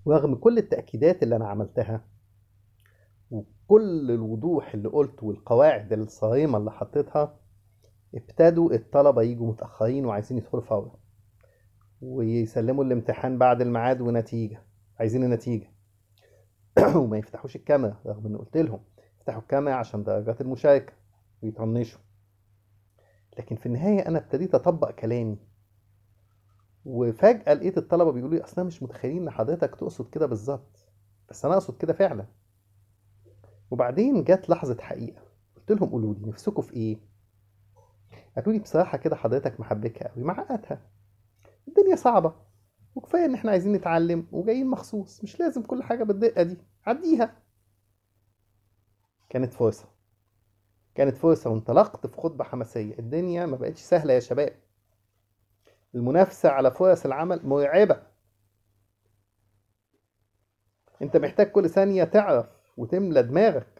ورغم كل التأكيدات اللي أنا عملتها وكل الوضوح اللي قلته والقواعد الصارمة اللي حطيتها ابتدوا الطلبة يجوا متأخرين وعايزين يدخلوا فورا ويسلموا الامتحان بعد الميعاد ونتيجة عايزين النتيجة وما يفتحوش الكاميرا رغم اني قلت لهم يفتحوا الكاميرا عشان درجات المشاركة ويطنشوا لكن في النهاية أنا ابتديت أطبق كلامي وفجأة لقيت الطلبة بيقولوا لي أصلا مش متخيلين إن حضرتك تقصد كده بالظبط بس أنا أقصد كده فعلا وبعدين جت لحظة حقيقة قلت لهم قولوا لي نفسكم في إيه؟ قالوا لي بصراحة كده حضرتك محبكها قوي معقدها الدنيا صعبة وكفاية إن إحنا عايزين نتعلم وجايين مخصوص مش لازم كل حاجة بالدقة دي عديها كانت فرصة كانت فرصة وانطلقت في خطبة حماسية الدنيا ما بقتش سهلة يا شباب المنافسة على فرص العمل مرعبة انت محتاج كل ثانية تعرف وتملى دماغك